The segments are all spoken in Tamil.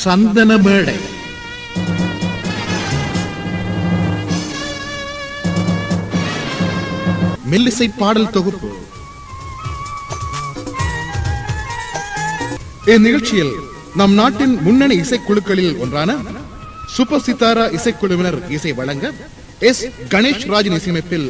சந்தன மேடை மெல்லிசை பாடல் தொகுப்பு இந்நிகழ்ச்சியில் நம் நாட்டின் முன்னணி இசைக்குழுக்களில் ஒன்றான சூப்பர் சித்தாரா இசைக்குழுவினர் இசை வழங்க எஸ் கணேஷ் ராஜின் இசையமைப்பில்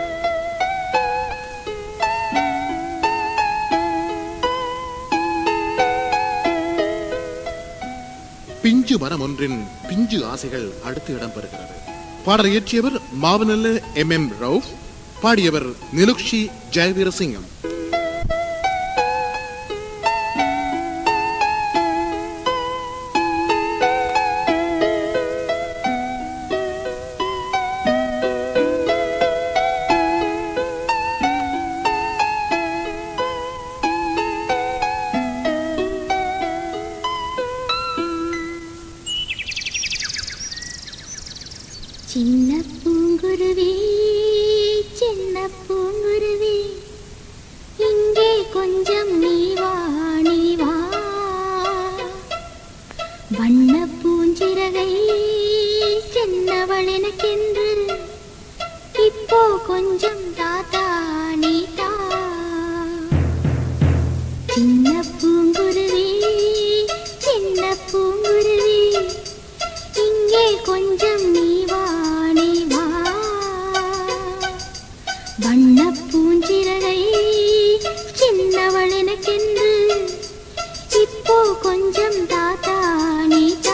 பிஞ்சு மரம் ஒன்றின் பிஞ்சு ஆசைகள் அடுத்து இடம்பெறுகிறது பாடல் இயற்றியவர் மாவனல்ல எம் எம் ரவுஃப் பாடியவர் நிலுக்ஷி ஜெயவீரசிங்கம் சின்ன பூங்குருவி சின்ன பூங்குருவி இங்கே கொஞ்சம் நீ வா நீ வா வண்ண பூஞ்சிறகை சின்னவள் எனக்கென்று இப்போ கொஞ்சம் தாத்தா நீ தா சின்ன பூங்குருவி சின்ன பூங்குருவி இங்கே கொஞ்சம் நீ வா நீ வா வண்ண பூஞ்சிறகை சின்னவள் எனக்கென்று இப்போ கொஞ்சம் தாத்தா நீ தா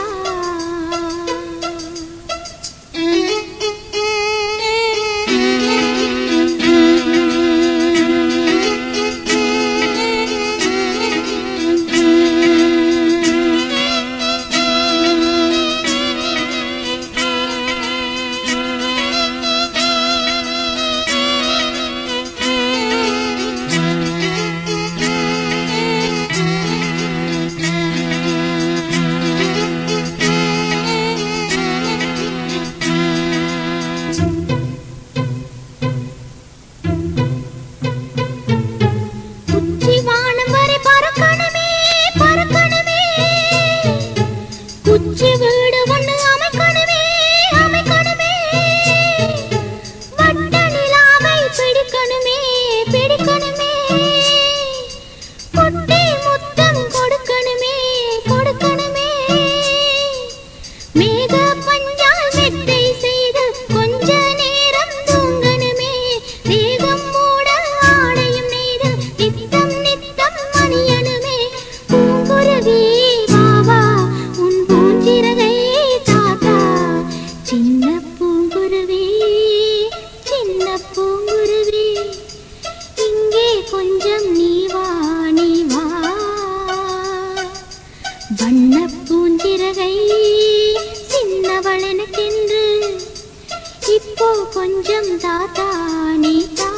உச்சி வானம் வரை பறக்கணுமே பறக்கணுமே குச்சி வீடு ஒண்ணு அமைக்கணுமே அமைக்கணுமே வட்ட நிலாவை பிடிக்கணுமே பிடிக்கணுமே பொட்டி முத்தம் கொடுக்கணுமே கொடுக்கணுமே மேக பஞ்சால் மெத்தை செய்து கொஞ்ச நேரம் தூங்கணுமே தேகம் மூட ஆடையும் நெய்து நித்தம் நித்தம் மணியணுமே பூங்குருவி வா வா உன் பூஞ்சிறகை தாத்தா சின்ன பூங்குருவி சின்ன பூங்குருவி இங்கே கொஞ்சம் நீ வா நீ வா வண்ண பூஞ்சிறகை சின்னவள் எனக்கென்று இப்போ கொஞ்சம் தாத்தா நீ தா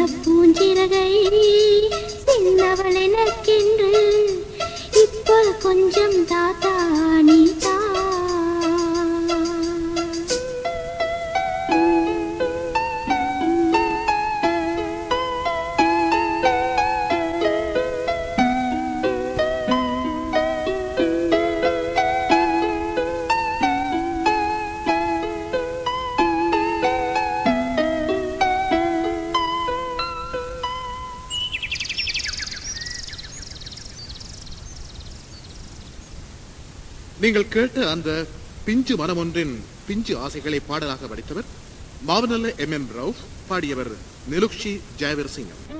பூஞ்சிறகை சின்னவள் எனக்கென்று இப்போ கொஞ்சம் தாத்தா நீ தா நீங்கள் கேட்ட அந்த பிஞ்சு மனம் ஒன்றின் பிஞ்சு ஆசைகளை பாடலாக வடித்தவர் மாவனல்ல எம் எம் ரவுஃப் பாடியவர் நிலுக்ஷி ஜெயவீர் சிங்கம்